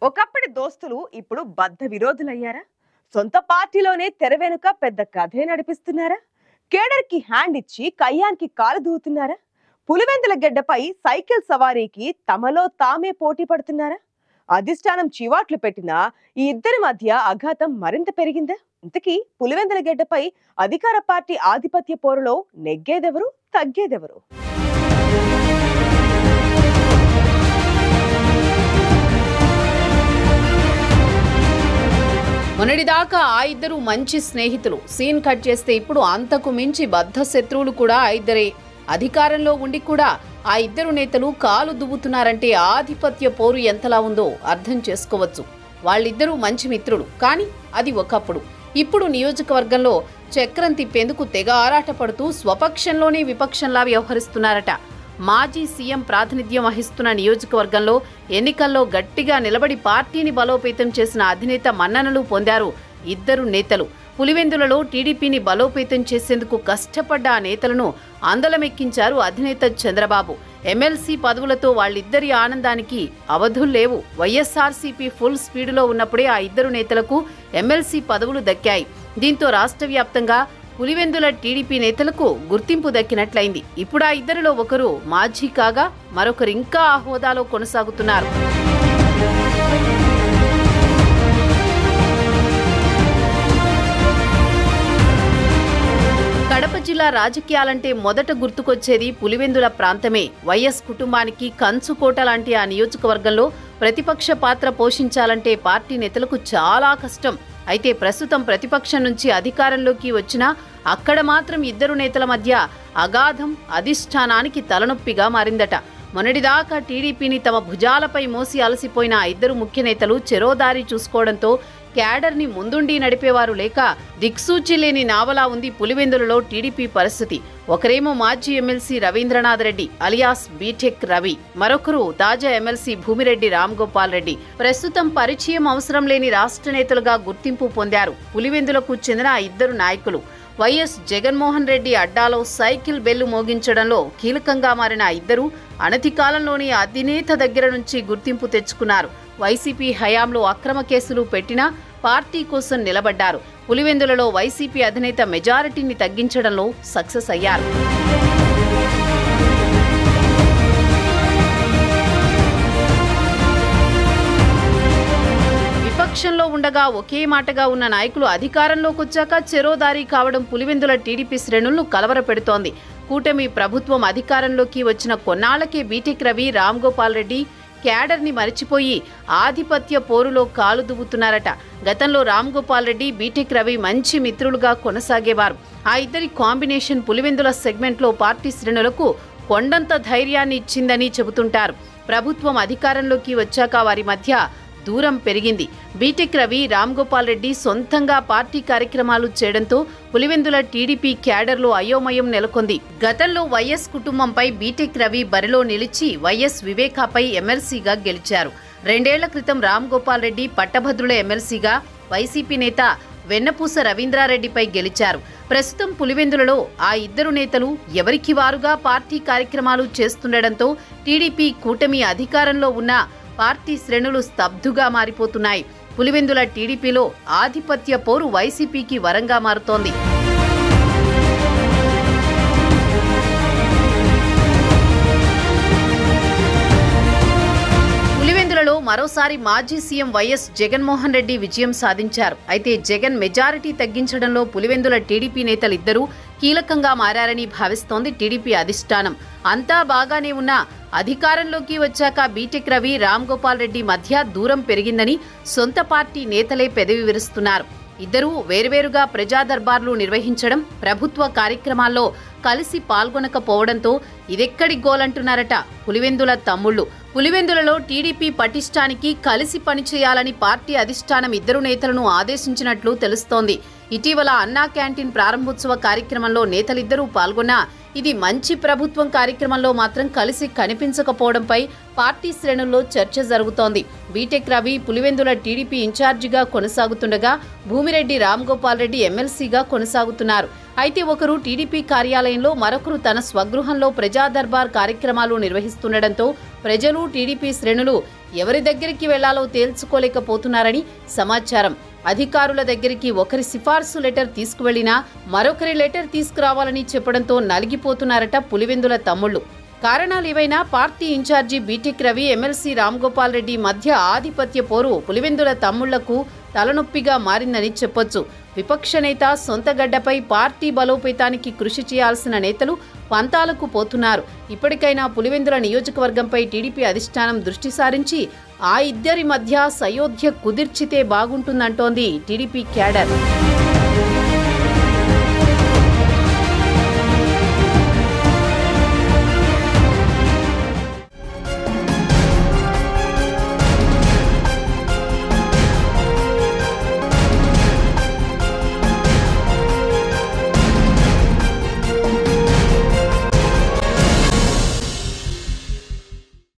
ఒకప్పటి దోస్తులు ఇప్పుడు బద్ధ విరోధులయ్యారా సొంత పార్టీలోనే తెర వెనుక పెద్ద కథే నడిపిస్తున్నారా కేడర్ కి హ్యాండ్ ఇచ్చి కయ్యానికి కాలు దూవుతున్నారా పులివెందుల గడ్డపై సైకిల్ సవారీకి తమలో తామే పోటీ పడుతున్నారా అధిష్టానం చివాట్లు పెట్టినా ఈ ఇద్దరి మధ్య అఘాతం మరింత పెరిగిందా ఇంతకీ పులివెందుల గడ్డపై అధికార పార్టీ ఆధిపత్య పోరులో నెగ్గేదెవరు తగ్గేదెవరు మొన్నటిదాకా ఆ ఇద్దరు మంచి స్నేహితులు సీన్ కట్ చేస్తే ఇప్పుడు అంతకు మించి బద్ధ శత్రువులు కూడా ఆ ఇద్దరే అధికారంలో ఉండి కూడా ఆ ఇద్దరు నేతలు కాలు దువ్వుతున్నారంటే ఆధిపత్య పోరు ఎంతలా ఉందో అర్థం చేసుకోవచ్చు వాళ్ళిద్దరూ మంచి మిత్రులు కానీ అది ఒకప్పుడు ఇప్పుడు నియోజకవర్గంలో చక్రం తిప్పేందుకు తెగ ఆరాటపడుతూ స్వపక్షంలోనే విపక్షంలా వ్యవహరిస్తున్నారట మాజీ సీఎం ప్రాతినిధ్యం వహిస్తున్న నియోజకవర్గంలో ఎన్నికల్లో గట్టిగా నిలబడి పార్టీని బలోపేతం చేసిన అధినేత మన్ననలు పొందారు ఇద్దరు నేతలు పులివెందులలో టీడీపీని బలోపేతం చేసేందుకు కష్టపడ్డ ఆ నేతలను అందలమెక్కించారు అధినేత చంద్రబాబు ఎమ్మెల్సీ పదవులతో వాళ్ళిద్దరి ఆనందానికి అవధుల్లేవు వైఎస్ఆర్సీపీ ఫుల్ స్పీడులో ఉన్నప్పుడే ఆ ఇద్దరు నేతలకు ఎమ్మెల్సీ పదవులు దక్కాయి దీంతో రాష్ట్ర వ్యాప్తంగా పులివెందుల టీడీపీ నేతలకు గుర్తింపు దక్కినట్లయింది ఇప్పుడు ఆ ఇద్దరిలో ఒకరు మాజీ కాగా మరొకరు ఇంకా ఆ హోదాలో కొనసాగుతున్నారు కడప జిల్లా రాజకీయాలంటే మొదట గుర్తుకొచ్చేది పులివెందుల ప్రాంతమే వైఎస్ కుటుంబానికి కంచుకోట లాంటి ఆ నియోజకవర్గంలో ప్రతిపక్ష పాత్ర పోషించాలంటే పార్టీ నేతలకు చాలా కష్టం అయితే ప్రస్తుతం ప్రతిపక్షం నుంచి అధికారంలోకి వచ్చినా అక్కడ మాత్రం ఇద్దరు నేతల మధ్య అగాధం అధిష్టానానికి తలనొప్పిగా మారిందట మొన్నటిదాకా టీడీపీని తమ భుజాలపై మోసి అలసిపోయిన ఆ ఇద్దరు ముఖ్య నేతలు చెరోదారి చూసుకోవడంతో క్యాడర్ని ముందుండి నడిపేవారు లేక దిక్సూచి లేని నావలా ఉంది పులివెందులలో టీడీపీ పరిస్థితి ఒకరేమో మాజీ MLC Ravindranath Reddy alias B Tech Ravi మరొకరు తాజా ఎమ్మెల్సీ భూమిరెడ్డి రామ్ గోపాల్ రెడ్డి ప్రస్తుతం పరిచయం అవసరం లేని రాష్ట్ర నేతలుగా గుర్తింపు పొందారు పులివెందులకు చెందిన ఆ ఇద్దరు నాయకులు వైఎస్ జగన్మోహన్ రెడ్డి అడ్డాలో సైకిల్ బెల్లు మోగించడంలో కీలకంగా మారిన ఆ ఇద్దరు అనతి కాలంలోని అధినేత దగ్గర నుంచి గుర్తింపు తెచ్చుకున్నారు వైసీపీ హయాంలో అక్రమ కేసులు పెట్టినా పార్టీ కోసం నిలబడ్డారు పులివెందులలో వైసీపీ అధినేత మెజారిటీని తగ్గించడంలో సక్సెస్ అయ్యారు విపక్షంలో ఉండగా ఒకే మాటగా ఉన్న నాయకులు అధికారంలోకి వచ్చాక చెరోదారి కావడం పులివెందుల టీడీపీ శ్రేణులను కలవరపెడుతోంది కూటమి ప్రభుత్వం అధికారంలోకి వచ్చిన కొన్నాళ్లకే బీటెక్ రవి రామ్ గోపాల్ రెడ్డి క్యాడర్ని మరిచిపోయి ఆధిపత్య పోరులో కాలు దువ్వుతున్నారట గతంలో రామ్ గోపాల్ రెడ్డి బీటెక్ రవి మంచి మిత్రులుగా కొనసాగేవారు ఆ ఇద్దరి కాంబినేషన్ పులివెందుల సెగ్మెంట్లో పార్టీ శ్రేణులకు కొండంత ధైర్యాన్ని ఇచ్చిందని చెబుతుంటారు ప్రభుత్వం అధికారంలోకి వచ్చాక వారి మధ్య దూరం పెరిగింది బీటెక్ రవి రామ్ గోపాల్ రెడ్డి సొంతంగా పార్టీ కార్యక్రమాలు చేయడంతో పులివెందుల టీడీపీ క్యాడర్లో అయోమయం నెలకొంది గతంలో వైఎస్ కుటుంబంపై బీటెక్ రవి బరిలో నిలిచి వైఎస్ వివేకాపై ఎమ్మెల్సీగా గెలిచారు రెండేళ్ల క్రితం రామ్ గోపాల్ రెడ్డి పట్టభద్రుల ఎమ్మెల్సీగా వైసీపీ నేత వెన్నపూస రవీంద్రారెడ్డిపై గెలిచారు ప్రస్తుతం పులివెందులలో ఆ ఇద్దరు నేతలు ఎవరికి వారుగా పార్టీ కార్యక్రమాలు చేస్తుండటంతో టీడీపీ కూటమి అధికారంలో ఉన్న పార్టీ శ్రేణులు స్తబ్దుగా మారిపోతున్నాయి పులివెందుల టీడీపీలో ఆధిపత్య పోరు వైసీపీకి వరంగా మారుతోంది పులివెందులలో మరోసారి మాజీ సీఎం వైఎస్ జగన్మోహన్ రెడ్డి విజయం సాధించారు అయితే జగన్ మెజారిటీ తగ్గించడంలో పులివెందుల టీడీపీ నేతలిద్దరూ కీలకంగా మారారని భావిస్తోంది టీడీపీ అధిష్టానం అంతా బాగానే ఉన్నా అధికారంలోకి వచ్చాక బీటెక్ రవి రామ్ గోపాల్ రెడ్డి మధ్య దూరం పెరిగిందని సొంత పార్టీ నేతలే పెదవి విరుస్తున్నారు ఇద్దరూ వేర్వేరుగా ప్రజా దర్బార్లు నిర్వహించడం ప్రభుత్వ కార్యక్రమాల్లో కలిసి పాల్గొనకపోవడంతో ఇదెక్కడి గోలంటున్నారట పులివెందుల తమ్ముళ్ళు పులివెందులలో టీడీపీ పటిష్టానికి కలిసి పనిచేయాలని పార్టీ అధిష్టానం ఇద్దరు నేతలను ఆదేశించినట్లు తెలుస్తోంది ఇటీవల అన్నా క్యాంటీన్ ప్రారంభోత్సవ కార్యక్రమంలో నేతలిద్దరూ పాల్గొన్నా ఇది మంచి ప్రభుత్వం కార్యక్రమంలో మాత్రం కలిసి కనిపించకపోవడంపై పార్టీ శ్రేణుల్లో చర్చ జరుగుతోంది బీటెక్ రవి పులివెందుల టీడీపీ ఇన్ఛార్జిగా కొనసాగుతుండగా భూమిరెడ్డి రామ్ గోపాల్ రెడ్డి ఎమ్మెల్సీగా కొనసాగుతున్నారు అయితే ఒకరు టీడీపీ కార్యాలయంలో మరొకరు తన స్వగృహంలో ప్రజా దర్బార్ కార్యక్రమాలు నిర్వహిస్తుండటంతో ప్రజలు టీడీపీ శ్రేణులు ఎవరి దగ్గరికి వెళ్లాలో తేల్చుకోలేకపోతున్నారని సమాచారం అధికారుల దగ్గరికి ఒకరి సిఫార్సు లెటర్ తీసుకువెళ్లినా మరొకరి లెటర్ తీసుకురావాలని చెప్పడంతో నలిగిపోతున్నారట పులివెందుల తమ్ముళ్ళు కారణాలు ఏవైనా party incharge B Tech Ravi MLC Ramgopal Reddy మధ్య ఆధిపత్య పోరు పులివెందుల తమ్ముళ్లకు తలనొప్పిగా మారిందని చెప్పొచ్చు విపక్ష నేత సొంత గడ్డపై పార్టీ బలోపేతానికి కృషి చేయాల్సిన నేతలు పంతాలకు పోతున్నారు ఇప్పటికైనా పులివెందుల నియోజకవర్గంపై టీడీపీ అధిష్టానం దృష్టి సారించి ఆ ఇద్దరి మధ్య సయోధ్య కుదిర్చితే బాగుంటుందంటోంది టీడీపీ క్యాడర్